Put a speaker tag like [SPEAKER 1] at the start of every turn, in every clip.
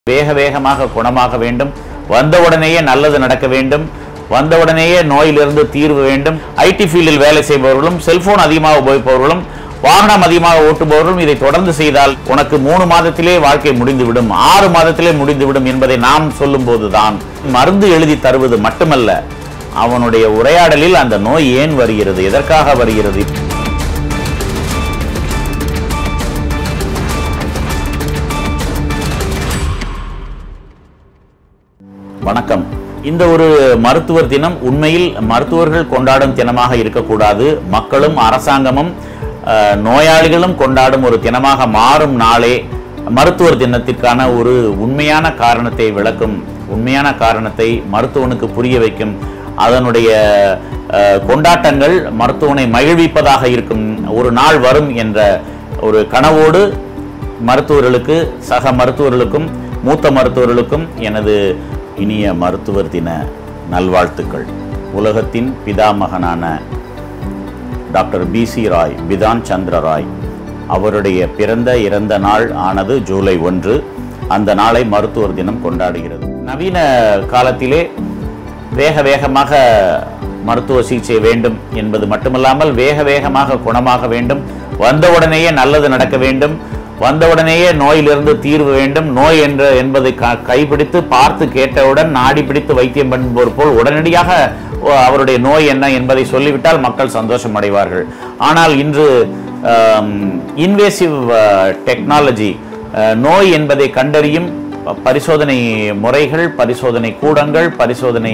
[SPEAKER 1] வேக வேகமாக குணமாக வேண்டும் வந்தவுடனேயே நல்லது நடக்க வேண்டும் வந்தவுடனேயே நோயிலிருந்து தீர்வு வேண்டும் ஐடி ஃபீல்டில் வேலை செய்பவர்களும் செல்போன் அதிகமாக உபயோகிப்பவர்களும் வாகனம் அதிகமாக ஓட்டுபவர்களும் இதை தொடர்ந்து செய்தால் உனக்கு மூணு மாதத்திலே வாழ்க்கை முடிந்துவிடும் ஆறு மாதத்திலே முடிந்துவிடும் என்பதை நாம் சொல்லும் போதுதான் மருந்து எழுதி தருவது மட்டுமல்ல அவனுடைய உரையாடலில் அந்த நோய் ஏன் வருகிறது எதற்காக வருகிறது வணக்கம் இந்த ஒரு மருத்துவர் தினம் உண்மையில் மருத்துவர்கள் கொண்டாடும் தினமாக இருக்கக்கூடாது மக்களும் அரசாங்கமும் அஹ், நோயாளிகளும் கொண்டாடும் ஒரு தினமாக மாறும் நாளே மருத்துவர் தினத்திற்கான ஒரு உண்மையான காரணத்தை விளக்கும் உண்மையான காரணத்தை மருத்துவனுக்கு புரிய வைக்கும் அதனுடைய அஹ், கொண்டாட்டங்கள் மருத்துவனை மகிழ்விப்பதாக இருக்கும் ஒரு நாள் வரும் என்ற ஒரு கனவோடு மருத்துவர்களுக்கு சக மருத்துவர்களுக்கும் மூத்த மருத்துவர்களுக்கும் எனது இனிய மருத்துவர் தின நல்வாழ்த்துக்கள் உலகத்தின் பிதாமகனான டாக்டர் பிசி ராய் பிதான் சந்திர ராய் அவருடைய பிறந்த இறந்த நாள் ஆனது ஜூலை ஒன்று அந்த நாளை மருத்துவர் தினம் கொண்டாடுகிறது நவீன காலத்திலே வேக வேகமாக மருத்துவ சிகிச்சை வேண்டும் என்பது மட்டுமல்லாமல் வேக வேகமாக குணமாக வேண்டும் வந்தவுடனேயே நல்லது நடக்க வேண்டும் வந்தவுடனேயே நோயிலிருந்து தீர்வு வேண்டும் நோய் என்ற என்பதை க- கைப்பிடித்து பார்த்து கேட்டவுடன் நாடி பிடித்து வைத்தியம் பண்ணுவோர் போல் உடனடியாக ஓ, அவருடைய நோய் என்ன என்பதை சொல்லிவிட்டால் மக்கள் சந்தோஷம் அடைவார்கள் ஆனால் இன்று இன்வேசிவ் டெக்னாலஜி நோய் என்பதை கண்டறியும் ப- பரிசோதனை முறைகள் பரிசோதனை கூடங்கள் பரிசோதனை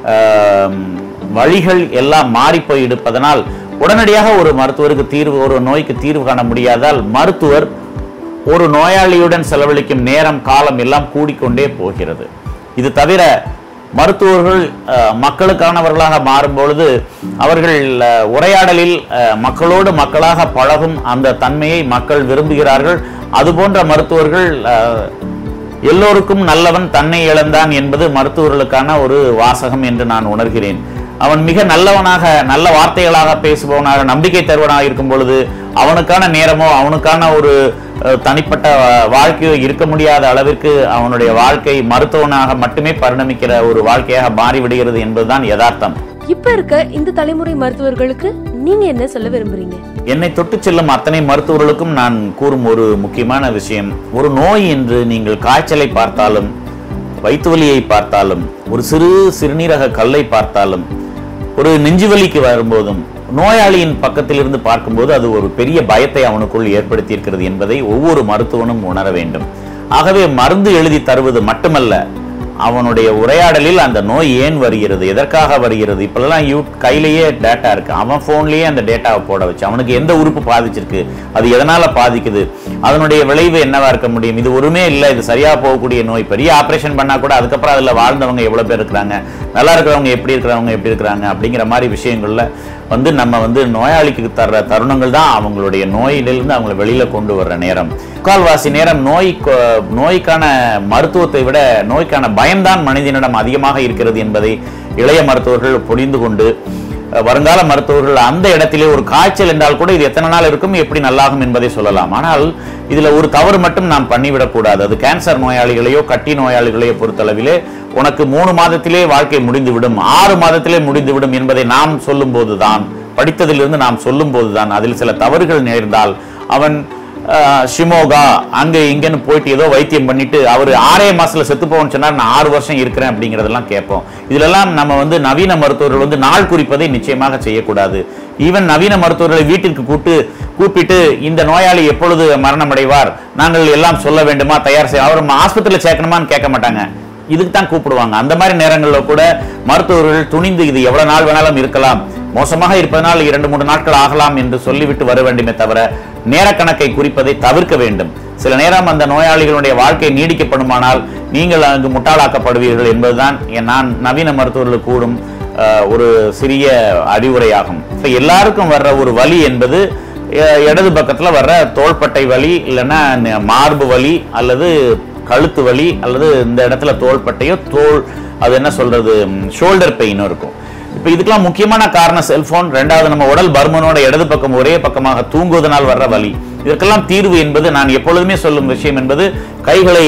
[SPEAKER 1] ஆம், வழிகள் எல்லாம் மாறி போய் இருப்பதனால் உடனடியாக ஒரு மருத்துவருக்கு தீர்வு ஒரு நோய்க்கு தீர்வு காண முடியாதால் மருத்துவர் ஒரு நோயாளியுடன் செலவழிக்கும் நேரம் காலம் எல்லாம் கூடிக்கொண்டே போகிறது இது தவிர மருத்துவர்கள் அஹ், மக்களுக்கானவர்களாக மாறும் பொழுது அவர்கள் அஹ், உரையாடலில் அஹ், மக்களோடு மக்களாக பழகும் அந்த தன்மையை மக்கள் விரும்புகிறார்கள் அதுபோன்ற மருத்துவர்கள் அஹ், எல்லோருக்கும் நல்லவன் தன்னை இழந்தான் என்பது மருத்துவர்களுக்கான ஒரு வாசகம் என்று நான் உணர்கிறேன் அவன் மிக நல்லவனாக நல்ல வார்த்தைகளாக பேசுபவனாக நம்பிக்கை தருவனாக இருக்கும் பொழுது அவனுக்கான நேரமோ அவனுக்கான ஒரு அஹ், தனிப்பட்ட வா- வாழ்க்கையோ இருக்க முடியாத அளவிற்கு அவனுடைய வாழ்க்கை மருத்துவனாக மட்டுமே பரிணமிக்கிற ஒரு வாழ்க்கையாக மாறிவிடுகிறது என்பதுதான் யதார்த்தம்
[SPEAKER 2] இப்ப இருக்க இந்த தலைமுறை மருத்துவர்களுக்கு நீங்க என்ன சொல்ல விரும்புறீங்க
[SPEAKER 1] என்னை தொட்டு செல்லும் அத்தனை மருத்துவர்களுக்கும் நான் கூறும் ஒரு முக்கியமான விஷயம் ஒரு நோய் என்று நீங்கள் காய்ச்சலை பார்த்தாலும் வயிற்று வலியை பார்த்தாலும் ஒரு சிறு சிறுநீரக கல்லை பார்த்தாலும் ஒரு நெஞ்சுவலிக்கு வரும்போதும் நோயாளியின் பக்கத்தில் இருந்து பார்க்கும்போது அது ஒரு பெரிய பயத்தை அவனுக்குள் ஏற்படுத்தியிருக்கிறது என்பதை ஒவ்வொரு மருத்துவனும் உணர வேண்டும் ஆகவே மருந்து எழுதி தருவது மட்டுமல்ல அவனுடைய உரையாடலில் அந்த நோய் ஏன் வருகிறது எதற்காக வருகிறது இப்பெல்லாம் யூ கையிலேயே டேட்டா இருக்கு அவன் ஃபோன்லேயே அந்த டேட்டாவை போட வச்சு அவனுக்கு எந்த உறுப்பு பாதிச்சிருக்கு அது எதனால பாதிக்குது அதனுடைய விளைவு என்னவா இருக்க முடியும் இது ஒருமே இல்லை இது சரியா போகக்கூடிய நோய் பெரிய ஆபரேஷன் பண்ணா கூட அதுக்கப்புறம் அதுல வாழ்ந்தவங்க எவ்வளவு பேர் இருக்கிறாங்க நல்லா இருக்கிறவங்க எப்படி இருக்கிறவங்க எப்படி இருக்கிறாங்க அப்படிங்கிற மாதிரி விஷயங்கள்ல வந்து நம்ம வந்து நோயாளிக்கு தர்ற தருணங்கள் தான் அவங்களுடைய நோயிலிருந்து அவங்களை வெளியில கொண்டு வர்ற நேரம் முக்கால்வாசி நேரம் நோய் கொ- நோய்க்கான மருத்துவத்தை விட நோய்க்கான பயம்தான் மனிதனிடம் அதிகமாக இருக்கிறது என்பதை இளைய மருத்துவர்கள் புரிந்து கொண்டு அஹ், வருங்கால மருத்துவர்கள் அந்த இடத்திலே ஒரு காய்ச்சல் என்றால் கூட இது எத்தனை நாள் இருக்கும் எப்படி நல்லாகும் என்பதை சொல்லலாம் ஆனால் இதுல ஒரு தவறு மட்டும் நாம் பண்ணிவிடக்கூடாது அது கேன்சர் நோயாளிகளையோ கட்டி நோயாளிகளையோ பொறுத்தளவிலே உனக்கு மூணு மாதத்திலே வாழ்க்கை முடிந்துவிடும் ஆறு மாதத்திலே முடிந்துவிடும் என்பதை நாம் சொல்லும் போதுதான் படித்ததிலிருந்து நாம் சொல்லும் போதுதான் அதில் சில தவறுகள் நேர்ந்தால் அவன் ஆஹ், ஷிமோகா அங்க இங்கன்னு போயிட்டு ஏதோ வைத்தியம் பண்ணிட்டு அவர் ஆறே மாசத்துல செத்து போவோம்னு சொன்னார் நான் ஆறு வருஷம் இருக்கிறேன் அப்படிங்கறதெல்லாம் கேட்போம் இதுலெல்லாம் நம்ம வந்து நவீன மருத்துவர்கள் வந்து நாள் குறிப்பதை நிச்சயமாக செய்யக்கூடாது ஈவன் நவீன மருத்துவர்களை வீட்டிற்கு கூட்டு கூப்பிட்டு இந்த நோயாளி எப்பொழுது மரணம் அடைவார் நாங்கள் எல்லாம் சொல்ல வேண்டுமா தயார் செய்ய அவர் ஆஸ்பத்திரியில் சேர்க்கணுமான்னு கேட்க மாட்டாங்க இதுக்கு தான் கூப்பிடுவாங்க அந்த மாதிரி நேரங்களில் கூட மருத்துவர்கள் துணிந்து இது எவ்வளவு நாள் வேணாலும் இருக்கலாம் மோசமாக இருப்பதனால் இரண்டு மூன்று நாட்கள் ஆகலாம் என்று சொல்லிவிட்டு வர வேண்டுமே தவிர நேரக்கணக்கை குறிப்பதை தவிர்க்க வேண்டும் சில நேரம் அந்த நோயாளிகளுடைய வாழ்க்கை நீடிக்கப்படுமானால் நீங்கள் அங்கு முட்டாளாக்கப்படுவீர்கள் என்பதுதான் என் நான் நவீன மருத்துவர்களுக்கு கூறும் அஹ், ஒரு சிறிய அறிவுரையாகும் இப்ப எல்லாருக்கும் வர்ற ஒரு வலி என்பது அஹ், இடது பக்கத்துல வர்ற தோள்பட்டை வலி இல்லைன்னா ந- மார்பு வலி அல்லது கழுத்து வலி அல்லது இந்த இடத்துல தோள்பட்டையோ தோல் அது என்ன சொல்றது ஷோல்டர் பெயினும் இருக்கும் இப்போ இதுக்கெல்லாம் முக்கியமான காரணம் செல்போன் ரெண்டாவது நம்ம உடல் பருமனோட இடது பக்கம் ஒரே பக்கமாக தூங்குவதனால் வர்ற வலி இதற்கெல்லாம் தீர்வு என்பது நான் எப்பொழுதுமே சொல்லும் விஷயம் என்பது கைகளை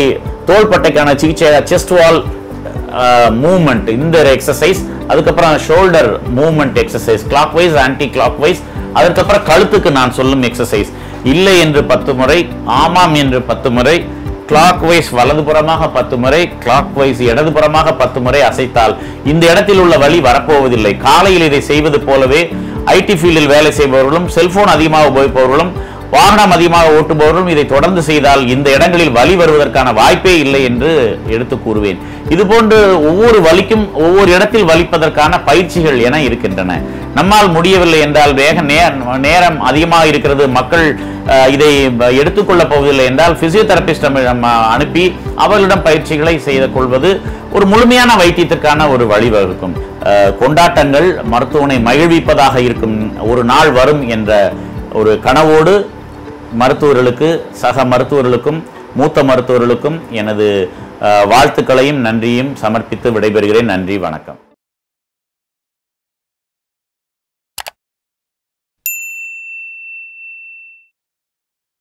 [SPEAKER 1] தோள்பட்டைக்கான சிகிச்சையாக செஸ்ட் வால் மூவ்மெண்ட் இந்த எக்ஸசைஸ் அதுக்கப்புறம் shoulder movement exercise clockwise anticlockwise அதற்கப்புறம் கழுத்துக்கு நான் சொல்லும் எக்ஸசைஸ் இல்லை என்று பத்து முறை ஆமாம் என்று பத்து முறை கிளாக் வைஸ் வலதுபுறமாக பத்து முறை கிளாக் வைஸ் இடதுபுறமாக பத்து முறை அசைத்தால் இந்த இடத்தில் உள்ள வலி வரப்போவதில்லை காலையில் இதை செய்வது போலவே ஐடி ஃபீல்டில் வேலை செய்பவர்களும் செல்போன் அதிகமாக உபயோகிப்பவர்களும் வாகனம் அதிகமாக ஓட்டுபவர்களும் இதை தொடர்ந்து செய்தால் இந்த இடங்களில் வலி வருவதற்கான வாய்ப்பே இல்லை என்று எடுத்து கூறுவேன் இதுபோன்று ஒவ்வொரு வலிக்கும் ஒவ்வொரு இடத்தில் வலிப்பதற்கான பயிற்சிகள் என இருக்கின்றன நம்மால் முடியவில்லை என்றால் வேக நே- நேரம் அதிகமாக இருக்கிறது மக்கள் அஹ், இதை எடுத்துக்கொள்ளப் போவதில்லை என்றால் பிசியோதெரபிஸ்ட் அனுப்பி அவர்களிடம் பயிற்சிகளை செய்து கொள்வது ஒரு முழுமையான வைத்தியத்திற்கான ஒரு வழிவகுக்கும் அஹ், கொண்டாட்டங்கள் மருத்துவனை மகிழ்விப்பதாக இருக்கும் ஒரு நாள் வரும் என்ற ஒரு கனவோடு மருத்துவர்களுக்கு சக மருத்துவர்களுக்கும் மூத்த மருத்துவர்களுக்கும் எனது அஹ், வாழ்த்துக்களையும் நன்றியும் சமர்ப்பித்து விடைபெறுகிறேன் நன்றி வணக்கம்